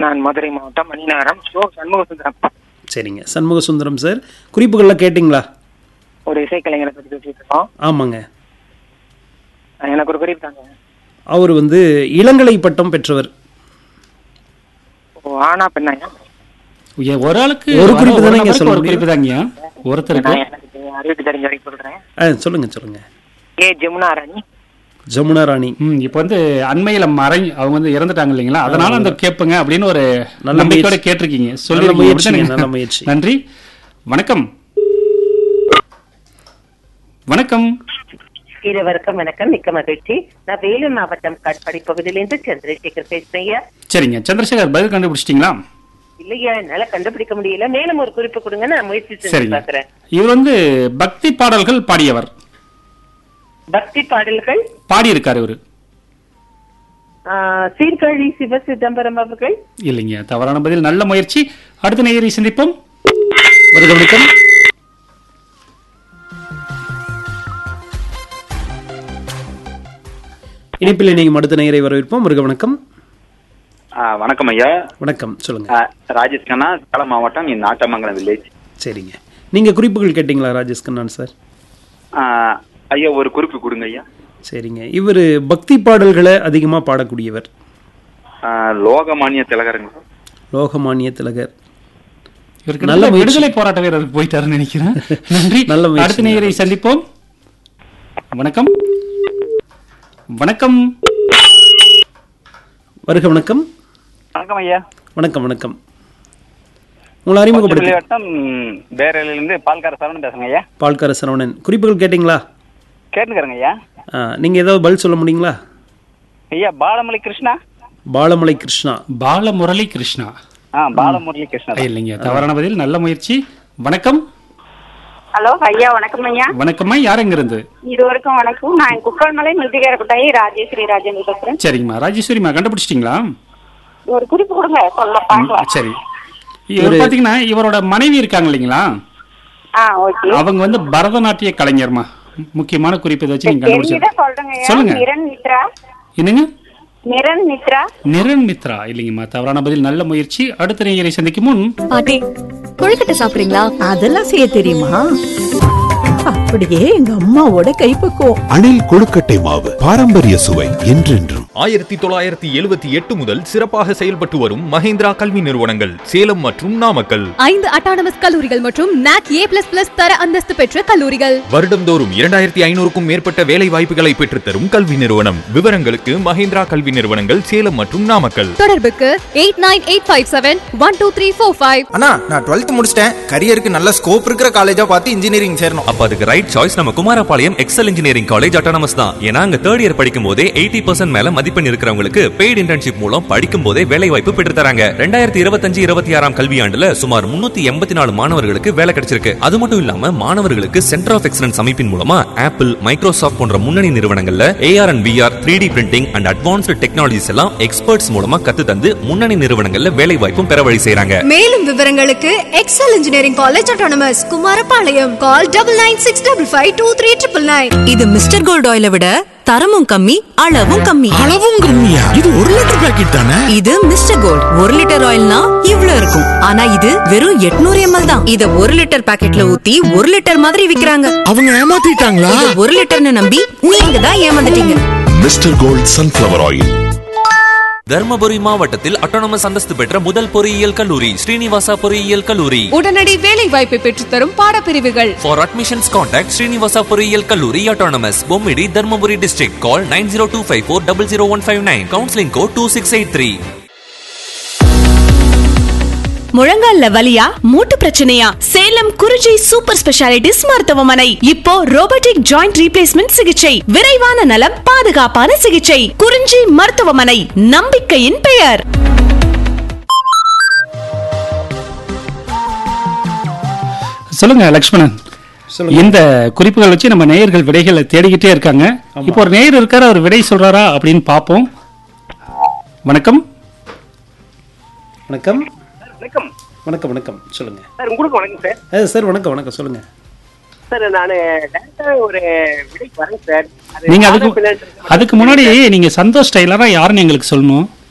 நான் மதுரை மாவட்டம் மணிநகரம் ஷோ சண்முக சுந்தரம் சரிங்க சண்முக சுந்தரம் சார் குறிப்புகள்லாம் கேட்டிங்களா ஒரு இசைக்கலைஞரை பத்தி பேசிட்டு இருக்கோம் ஆமாங்க அஹ் எனக்கு ஒரு குறிப்பு தாங்க அவர் வந்து இளங்கலை பட்டம் பெற்றவர் ஓ ஆனா பெண்ணாயா ஏ, ஒரு ஆளுக்கு ஒரு குறிப்பு தானே இங்க நபருக்கு சொல்ல ஒரு முடியும். குறிப்பு தாங்கய்யா ஒருத்தருக்கு நான் எனக்கு அறிவுக்கு தெரிஞ்ச வரைக்கும் சொல்றேன் ஆ சொல்லுங்க சொல்லுங்க ஏ ஜமுனா ராணி ஜமுனா ராணி ம் இப்போ வந்து அண்மையில மறை அவங்க வந்து இறந்துட்டாங்க இல்லைங்களா அதனால அந்த கேட்புங்க அப்படின்னு ஒரு நல்ல நம்பிக்கையோட முயற்சி. கேட்டிருக்கீங்க நல்ல சொல்லி முயற்சிங்க, நல்ல முயற்சி. நன்றி வணக்கம் வணக்கம் இருவருக்கும் வணக்கம் மிக்க மகிழ்ச்சி நான் வேலூர் மாவட்டம் காட்பாடி பகுதியிலிருந்து சந்திரசேகர் பேசுறேன் ஐயா. சரிங்க சந்திரசேகர் பதில் கண்டுபிடிச்சிட்டீங்களா இல்லையா என்னால கண்டுபிடிக்க முடியல மேலும் ஒரு குறிப்பு கொடுங்க நான் முயற்சி செஞ்சு சரிங்க பாக்குறேன் இவர் வந்து பக்தி பாடல்கள் பாடியவர் பக்தி பாடல்கள் பாடியிருக்காரு இவரு ஆ, சீர்காழி சிவ சிதம்பரம் அவர்கள் இல்லைங்க தவறான பதில் நல்ல முயற்சி அடுத்த நேயரை சந்திப்போம் வருக வணக்கம் இணைப்பில் நீங்கள் அடுத்த நேயரை வரவேற்போம் வருக வணக்கம் ஆ, வணக்கம் ஐயா வணக்கம் சொல்லுங்க ஆ, ராஜேஷ் கண்ணா சேலம் மாவட்டம் இந்த நாட்டமங்கலம் வில்லேஜ் சரிங்க நீங்க குறிப்புகள் கேட்டிங்களா ராஜேஷ் கண்ணான் சார் ஆ, ஐயா ஒரு குறிப்பு கொடுங்க ஐயா சரிங்க இவர் பக்தி பாடல்களை அதிகமா பாடக்கூடியவர் ஆ, லோகமானிய திலகருங்க லோகமானிய திலகர் இவருக்கு நல்ல நல்ல முயற்சி. விடுதலை போராட்ட வீரருக்கு போயிட்டாருன்னு நினைக்கிறேன் நன்றி நல்ல முயற்சி. அடுத்த நேயரை சந்திப்போம் வணக்கம் வணக்கம் வருக வணக்கம் வணக்கம் ஐயா வணக்கம் வணக்கம் உங்களை அறிமுகப்படுத்தி வட்டம் பேரலிலிருந்து பால்கார சரவணன் பேசுறேங்க ஐயா பால்கார சரவணன் குறிப்புகள் கேட்டிங்களா கேட்டுக்கிறேங்க ஐயா ஆ, நீங்க ஏதாவது பதில் சொல்ல முடியுங்களா ஐயா பாலமலை கிருஷ்ணா பாலமலை கிருஷ்ணா பாலமுரளி கிருஷ்ணா ஆ பாலமுரளி கிருஷ்ணா தான். இல்லைங்க தவறான பதில் நல்ல முயற்சி வணக்கம் ஹலோ ஐயா வணக்கம் ஐயா வணக்கம்மா யார் எங்கிருந்து இருவருக்கும் வணக்கம் நான் குக்கல்மலை மிருதிகார குட்டாயி ராஜேஸ்வரி ராஜேந்திர பேசுறேன் சரிங்கம்மா ராஜேஸ்வரிம்மா கண்டுபிடிச்சிட்டிங்களா ஒரு குறிப்பு கொடுங்க சொல்ல பார்க்கலாம் சரி இவர் பாத்தீங்கன்னா இவரோட மனைவி இருக்காங்க இல்லைங்களா ஆ ஓகே அவங்க வந்து பரதநாட்டிய கலைஞர்மா முக்கியமான குறிப்பு இதை வச்சு நீங்க தெரிஞ்சதை கண்டுபிடிச்சு சொல்றேங்க ஐயா சொல்லுங்க. நிரன் மித்ரா என்னங்க நிரன் மித்ரா நிரன் மித்ரா இல்லைங்கம்மா தவறான பதில் நல்ல முயற்சி அடுத்த நேயரை சந்திக்கும் முன் பாட்டி கொழுக்கட்டை சாப்பிடுறீங்களா அதெல்லாம் செய்ய தெரியுமா அப்படியே எங்க அம்மாவோட கைப்பக்குவம் அணில் கொழுக்கட்டை மாவு பாரம்பரிய சுவை என்றென்றும் ஆயிரத்தி தொள்ளாயிரத்தி எழுபத்தி எட்டு முதல் சிறப்பாக செயல்பட்டு வரும் மஹேந்திரா கல்வி நிறுவனங்கள் சேலம் மற்றும் நாமக்கல் ஐந்து அட்டானமஸ் கல்லூரிகள் மற்றும் நாக் ஏ பிளஸ் பிளஸ் தர அந்தஸ்து பெற்ற கல்லூரிகள் வருடம்தோறும் இரண்டாயிரத்தி ஐநூறுக்கும் மேற்பட்ட வேலை வாய்ப்புகளை பெற்றுத்தரும் கல்வி நிறுவனம் விவரங்களுக்கு மஹேந்திரா கல்வி நிறுவனங்கள் சேலம் மற்றும் நாமக்கல் தொடர்புக்கு eight nine eight five seven one two three four five அண்ணா நான் டுவெல்த் முடிச்சிட்டேன் கரியருக்கு நல்ல ஸ்கோப் இருக்கிற காலேஜா பார்த்து இன்ஜினியரிங் சேரணும் அப்ப அதுக்கு ரைட் சாய்ஸ் நம்ம Kumarapalayam Excel engineering college autonomous தான் ஏன்னா அங்க தேர்ட் இயர் படிக்கும் போதே எயிட்டி பர்சன்ட் மேல மதிப்பெண் இருக்கிறவங்களுக்கு பெய்டு இன்டர்ன்ஷிப் மூலம் படிக்கும் போதே வேலை வாய்ப்பு பெற்று தராங்க ரெண்டாயிரத்தி இருபத்தஞ்சு இருபத்தி ஆறாம் கல்வியாண்டுல சுமார் முன்னூத்தி எண்பத்தி நாலு மாணவர்களுக்கு வேலை கிடைச்சிருக்கு அது மட்டும் இல்லாம மாணவர்களுக்கு சென்டர் ஆஃப் எக்ஸலன்ஸ் அமைப்பின் மூலமா ஆப்பிள் மைக்ரோசாஃப்ட் போன்ற முன்னணி நிறுவனங்கள்ல AR and VR three D printing and advanced technologies எல்லாம் எக்ஸ்பர்ட்ஸ் மூலமா கத்து தந்து முன்னணி நிறுவனங்கள்ல வேலை வாய்ப்பும் பெற வழி செய்றாங்க மேலும் விவரங்களுக்கு Excel engineering college autonomous Kumarapalayam call double nine six double five two three triple nine இது மிஸ்டர் கோல்ட் ஆயில விட தரமும் கம்மி அளவும் கம்மி அளவும் கம்மியா இது ஒரு லிட்டர் பாக்கெட் தானே இது மிஸ்டர் கோல்ட் ஒரு லிட்டர் ஆயில்னா இவ்ளோ இருக்கும் ஆனா இது வெறும் 800 எம்எல் தான் இத ஒரு லிட்டர் பாக்கெட்ல ஊத்தி ஒரு லிட்டர் மாதிரி விக்கிறாங்க அவங்க ஏமாத்திட்டாங்களா இத ஒரு லிட்டர்னு நம்பி நீங்க தான் ஏமாந்துட்டீங்க Mister Gold sunflower oil Dharmapuri மாவட்டத்தில் அட்டானமஸ் அந்தஸ்து பெற்ற முதல் பொறியியல் கல்லூரி ஸ்ரீனிவாசா பொறியியல் கல்லூரி உடனடி வேலை வாய்ப்பை பெற்றுத்தரும் பாடப்பிரிவுகள் For admissions, contact Srinivasa பொறியியல் கல்லூரி autonomous Bommidi Dharmapuri district. Call 90254 Counseling code 2683. முழங்கால்ல வலியா மூட்டு பிரச்சனையா சேலம் குறிஞ்சி சூப்பர் ஸ்பெஷாலிட்டிஸ் மருத்துவமனை இப்போ ரோபோட்டிக் ஜாயிண்ட் ரீப்ளேஸ்மெண்ட் சிகிச்சை விரைவான நலம் பாதுகாப்பான சிகிச்சை குறிஞ்சி மருத்துவமனை நம்பிக்கையின் பெயர் சொல்லுங்க லக்ஷ்மணன் இந்த குறிப்புகள் வச்சு நம்ம நேயர்கள் விடைகளை தேடிக்கிட்டே இருக்காங்க இப்போ ஒரு நேயர் இருக்காரு அவர் விடை சொல்றாரா அப்படின்னு பார்ப்போம் வணக்கம் வணக்கம் வணக்கம் வணக்கம் வணக்கம் சொல்லுங்க சார் உங்களுக்கு வணக்கம் சார் ஆ, சார் வணக்கம் வணக்கம் சொல்லுங்க சார் நான் டேரக்டா ஒரு விடைக்கு வரேன் சார் அது நீங்க ஆனா அதுக்கு பின்னாடி அதுக்கு முன்னாடி நீங்க சந்தோஷ் டெய்லரா யாருன்னு எங்களுக்கு சொல்லணும்